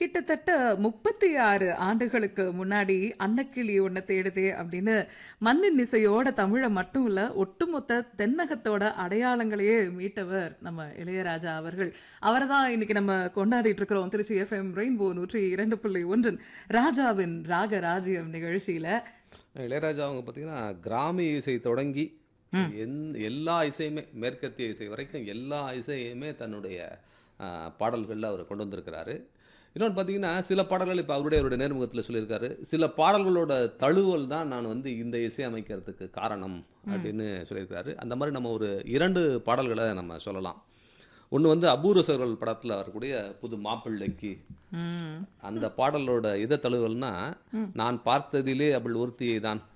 கிட்டத்தட்ட முப்பத்தி ஆறு ஆண்டுகளுக்கு முன்னாடி அன்னக்கிளி ஒன்ன தேடுதே அப்படின்னு மண்ணின் இசையோட தமிழை மட்டும் இல்ல ஒட்டுமொத்த தென்னகத்தோட அடையாளங்களையே மீட்டவர் நம்ம இளையராஜா அவர்கள் அவரை தான் இன்னைக்கு நம்ம கொண்டாடிட்டு இருக்கிறோம் திருச்சி எஃப்எம் ரெயின்போ நூற்றி இரண்டு புள்ளி ஒன்றின் ராஜாவின் ராக ராஜ்யம் நிகழ்ச்சியில இளையராஜா அவங்க பார்த்தீங்கன்னா கிராமிய இசை தொடங்கி எந் எல்லா இசையுமே மேற்கத்திய இசை வரைக்கும் எல்லா இசையுமே தன்னுடைய பாடல்களில் அவர் கொண்டு வந்திருக்கிறாரு இன்னொன்று பார்த்தீங்கன்னா சில பாடல்கள் இப்போ அவருடைய அவருடைய நேர்முகத்தில் சொல்லியிருக்காரு சில பாடல்களோட தழுவல் தான் நான் வந்து இந்த இசை அமைக்கிறதுக்கு காரணம் அப்படின்னு சொல்லியிருக்காரு அந்த மாதிரி நம்ம ஒரு இரண்டு பாடல்களை நம்ம சொல்லலாம் ஒன்று வந்து அபூர்வ சகர்கள் படத்தில் வரக்கூடிய புது மாப்பிள்ளைக்கு ம் அந்த பாடலோட இத தழுவல்னா நான் பார்த்ததிலே அவள் ஒருத்தியை தான்